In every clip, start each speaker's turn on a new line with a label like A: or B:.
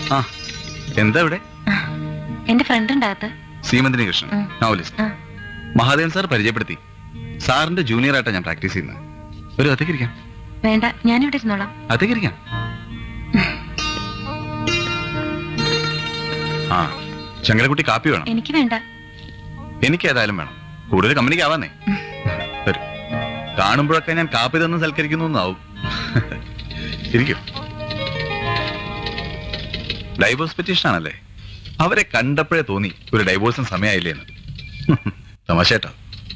A: ആ എന്താ ഇവിടെ
B: എന്റെ ഫ്രണ്ട് ഉണ്ടാകത്ത്
A: സീമന്തിനി കൃഷ്ണൻ
B: ഉം.
A: നോവലിസ്റ്റ്
B: ആ
A: മഹാദേവൻ സാർ പരിചയപ്പെടുത്തി സാറിന്റെ ജൂനിയർ ആയിട്ടാണ് ഞാൻ പ്രാക്ടീസ് ചെയ്യുന്നത് ഒരു അത്തേക്ക് ഇരിക്കാം
B: വേണ്ട ഞാനിവിടെ ഇരുന്നോളാം
A: അത്തേക്ക് ഇരിക്കാം ആ ശങ്കരക്കുട്ടി കാപ്പി വേണം
B: എനിക്ക് വേണ്ട
A: എനിക്ക് ഏതായാലും വേണം കൂടുതൽ കമ്പനിക്ക് ആവാന്നേ വരൂ കാണുമ്പോഴൊക്കെ ഞാൻ കാപ്പി തന്ന് സൽക്കരിക്കുന്നു എന്നാവും ഇരിക്കും ഡൈവോഴ്സ് പെറ്റീഷൻ ആണല്ലേ അവരെ കണ്ടപ്പോഴേ തോന്നി ഒരു ഡൈവോഴ്സിന് സമയമായില്ലേ എന്ന് തമാശേട്ടാ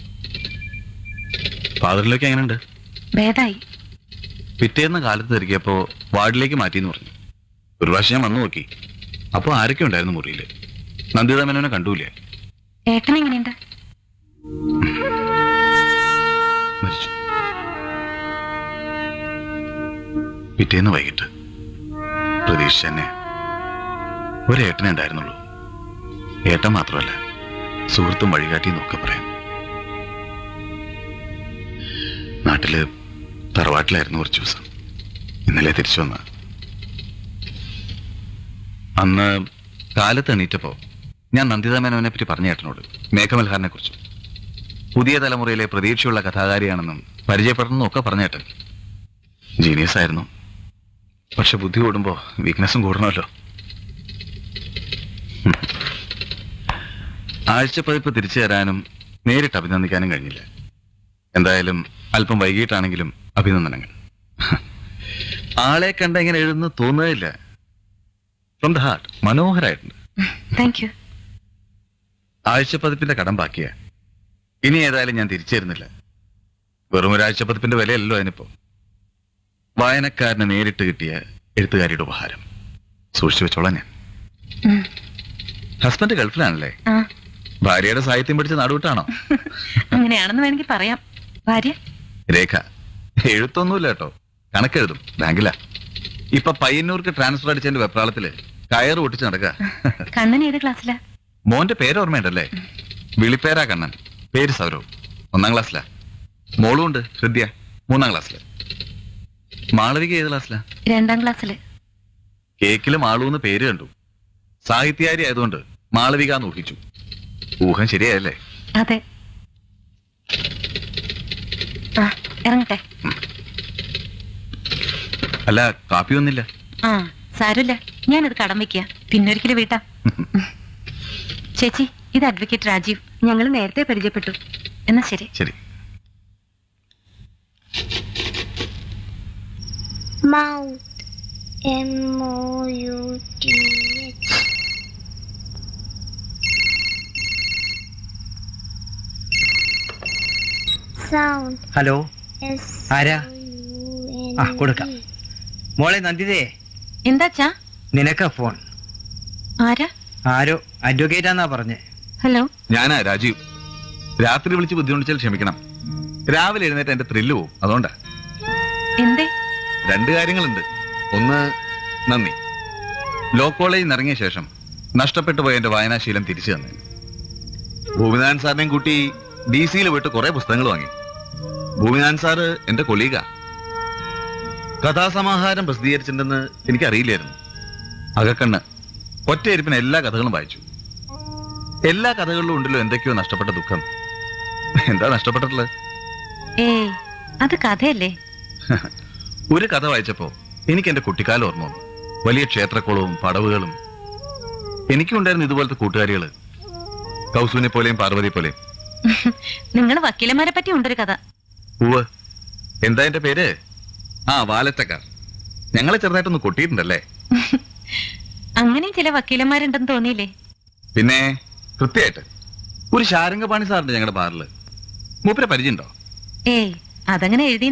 A: ഫാദറിലേക്ക് എങ്ങനെയുണ്ട്
B: ഭേദായി
A: പിറ്റേന്ന് കാലത്ത് തിരികെയപ്പോ വാർഡിലേക്ക് മാറ്റിയെന്ന് പറഞ്ഞു ഒരു പ്രാവശ്യം ഞാൻ വന്നു നോക്കി അപ്പൊ ആരൊക്കെ ഉണ്ടായിരുന്നു മുറിയില് നന്ദിത മേനോനെ കണ്ടൂലേ
B: ഏട്ടൻ എങ്ങനെയുണ്ട്
A: മരിച്ചു പിറ്റേന്ന് വൈകിട്ട് പ്രതീക്ഷ തന്നെ ഒരു ഏട്ടനെ ഉണ്ടായിരുന്നുള്ളൂ ഏട്ടൻ മാത്രമല്ല സുഹൃത്തും വഴികാട്ടി എന്നൊക്കെ പറയാം നാട്ടില് തറവാട്ടിലായിരുന്നു കുറച്ച് ദിവസം ഇന്നലെ തിരിച്ചു വന്ന അന്ന് കാലത്ത് എണീറ്റപ്പോ ഞാൻ നന്ദിത മേനോനെ പറ്റി പറഞ്ഞ ഏട്ടനോട് മേഘമൽഹാറിനെ കുറിച്ച് പുതിയ തലമുറയിലെ പ്രതീക്ഷയുള്ള കഥാകാരിയാണെന്നും പരിചയപ്പെടണമെന്നും ഒക്കെ പറഞ്ഞേട്ടൻ ജീനിയസ് ആയിരുന്നു പക്ഷെ ബുദ്ധി കൂടുമ്പോ വീക്ക്നെസ്സും കൂടണമല്ലോ ഹും. ആഴ്ചപ്പതിപ്പ് തിരിച്ചു തരാനും നേരിട്ട് അഭിനന്ദിക്കാനും കഴിഞ്ഞില്ല എന്തായാലും അല്പം വൈകിട്ടാണെങ്കിലും അഭിനന്ദനങ്ങൾ ആളെ കണ്ട ഇങ്ങനെ എഴുതുന്ന തോന്നുകയില്ല ഫ്രം ദ ഹാർട്ട് മനോഹരായിട്ടുണ്ട്
B: താങ്ക് യു
A: ആഴ്ചപ്പതിപ്പിന്റെ കടം ബാക്കിയാ ഇനി ഏതായാലും ഞാൻ തിരിച്ചു തരുന്നില്ല വെറും ഒരു ആഴ്ചപ്പതിപ്പിന്റെ വിലയല്ലോ അതിനിപ്പോ വായനക്കാരന് നേരിട്ട് കിട്ടിയ എഴുത്തുകാരിയുടെ ഉപഹാരം സൂക്ഷിച്ചു വെച്ചോളാം ഞാൻ
B: ഉം.
A: ഹസ്ബൻഡ് ഗൾഫിലാണല്ലേ
B: ആ
A: ഭാര്യയുടെ സാഹിത്യം പഠിച്ച് നാടുവിട്ടാണോ
B: അങ്ങനെയാണെന്ന് വേണമെങ്കിൽ പറയാം ഭാര്യ
A: രേഖ എഴുത്തൊന്നുമില്ല കേട്ടോ കണക്കെഴുതും ബാങ്കിലാ ഇപ്പൊ പയ്യന്നൂർക്ക് ട്രാൻസ്ഫർ അടിച്ചതിന്റെ വെപ്രാളത്തില് കയറ് പൊട്ടിച്ച് നടക്കുക
B: കണ്ണൻ ഏത് ക്ലാസ്സിലാ
A: മോന്റെ പേര് ഓർമ്മയുണ്ടല്ലേ വിളിപ്പേരാ കണ്ണൻ പേര് സൗരവ് ഒന്നാം ക്ലാസ്സിലാ മോളും ഉണ്ട് ഹൃദ്യ മൂന്നാം ക്ലാസ്സില് മാളവിക ഏത് ക്ലാസ്സിലാ
B: രണ്ടാം ക്ലാസ്സില്
A: കേക്കില് മാളൂന്ന് പേര് കണ്ടു സാഹിത്യകാരി ആയതുകൊണ്ട് മാളവിക എന്ന് ഊഹിച്ചു ഊഹം ശരിയായല്ലേ
B: അതെ ആ ഇറങ്ങട്ടെ
A: അല്ല കാപ്പിയൊന്നില്ല
B: ആ സാരമില്ല ഞാനത് കടം വെക്കുക പിന്നൊരിക്കലും വീട്ടാം ചേച്ചി ഇത് അഡ്വക്കേറ്റ് രാജീവ് ഞങ്ങൾ നേരത്തെ പരിചയപ്പെട്ടു എന്നാ ശരി
A: ശരി
C: Mouth. M O U T H. Sound.
D: Hello
C: S
D: ആരാ?
C: O U
D: ആ,
C: N
D: കൊടുക്കാം.
C: D.
D: മോളെ നന്ദിതേ
B: എന്താച്ചാ
D: നിനക്ക ഫോൺ
B: ആരാ
D: ആരോ അഡ്വക്കേറ്റ് ആന്നാ പറഞ്ഞേ
B: ഹലോ
A: ഞാനാ രാജീവ് രാത്രി വിളിച്ച് ബുദ്ധിമുട്ടിച്ചാൽ ക്ഷമിക്കണം രാവിലെ എഴുന്നേറ്റ് എന്റെ ത്രില്ല് പോവും അതുകൊണ്ടാ
B: എന്തേ
A: രണ്ട് കാര്യങ്ങളുണ്ട് ഒന്ന് നന്ദി ലോ കോളേജിൽ നിന്ന് ഇറങ്ങിയ ശേഷം നഷ്ടപ്പെട്ടു പോയ എന്റെ വായനാശീലം തിരിച്ചു തന്നെ ഭൂമിനാഥൻ സാറിനെയും കൂട്ടി ഡി സിയിൽ പോയിട്ട് കുറെ പുസ്തകങ്ങൾ വാങ്ങി ഭൂമിനാഥൻ സാറ് എന്റെ കൊളീഗാ കഥാസമാഹാരം പ്രസിദ്ധീകരിച്ചിട്ടുണ്ടെന്ന് എനിക്കറിയില്ലായിരുന്നു അകക്കണ്ണ് ഒറ്റയിരിപ്പിന് എല്ലാ കഥകളും വായിച്ചു എല്ലാ കഥകളിലും ഉണ്ടല്ലോ എന്തൊക്കെയോ നഷ്ടപ്പെട്ട ദുഃഖം എന്താ നഷ്ടപ്പെട്ടിട്ടുള്ളത്
B: ഏയ് അത് കഥയല്ലേ
A: ഒരു കഥ വായിച്ചപ്പോ എനിക്ക് എന്റെ കുട്ടിക്കാലം ഓർമ്മ വന്നു വലിയ ക്ഷേത്രക്കുളവും പടവുകളും എനിക്കുണ്ടായിരുന്ന ഇതുപോലത്തെ കൂട്ടുകാരികള് കൗസുവിനെ പോലെയും പാർവതി പോലെയും
B: നിങ്ങൾ വക്കീലന്മാരെ പറ്റി ഉണ്ടൊരു കഥ
A: ഉവ് എന്താ എന്റെ പേര് ആ വാലറ്റക്കാർ ഞങ്ങളെ ചെറുതായിട്ടൊന്ന് കൊട്ടിയിട്ടുണ്ടല്ലേ
B: അങ്ങനെയും ചില വക്കീലന്മാരുണ്ടെന്ന് തോന്നിയില്ലേ
A: പിന്നെ കൃത്യമായിട്ട് ഒരു ശാരംഗപാണി സാറുണ്ട് ഞങ്ങളുടെ ബാറില് മൂപ്പരെ പരിചയമുണ്ടോ
B: ഏയ് അതങ്ങനെ എഴുതി